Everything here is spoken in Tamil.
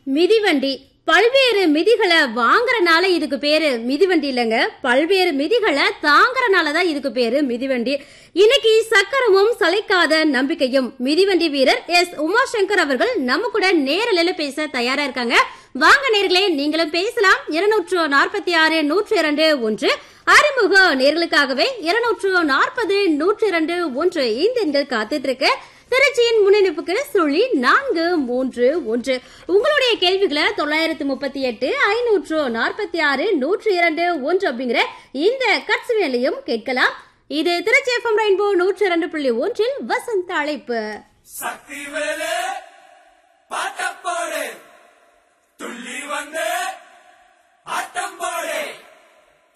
மிதிவண்டி பல்வேறு மிதிகளை வாங்குறனால இதுக்கு பேரு மிதிவண்டி இல்லைங்க பல்வேறு மிதிகளை தாங்கறனால தான் இதுக்கு பேரு மிதிவண்டி இன்னைக்கு சக்கரமும் சளைக்காத நம்பிக்கையும் மிதிவண்டி வீரர் எஸ் உமாசங்கர் அவர்கள் நம்ம கூட நேரலையில பேச தயாரா இருக்காங்க வாங்க நேர்களே நீங்களும் பேசலாம் இருநூற்று நாற்பத்தி ஆறு நூற்றி இரண்டு ஒன்று அறிமுக நேர்களுக்காகவே இருநூற்று நாற்பது நூற்றி இரண்டு ஒன்று இந்த எண்கள் காத்துட்டு இருக்கு திருச்சியின் முன்னெடுப்புக்கு சுழி நான்கு மூன்று ஒன்று உங்களுடைய கேள்விகளை தொள்ளாயிரத்து முப்பத்தி எட்டு ஐநூற்று நாற்பத்தி ஆறு நூற்றி இரண்டு ஒன்று அப்படிங்கிற இந்த கட்சி வேலையும் கேட்கலாம் இது திருச்சி எஃப்எம் ரெயின்போ நூற்றி இரண்டு புள்ளி ஒன்றில் வசந்த அழைப்பு சக்தி வேலு பாட்டப்பாடு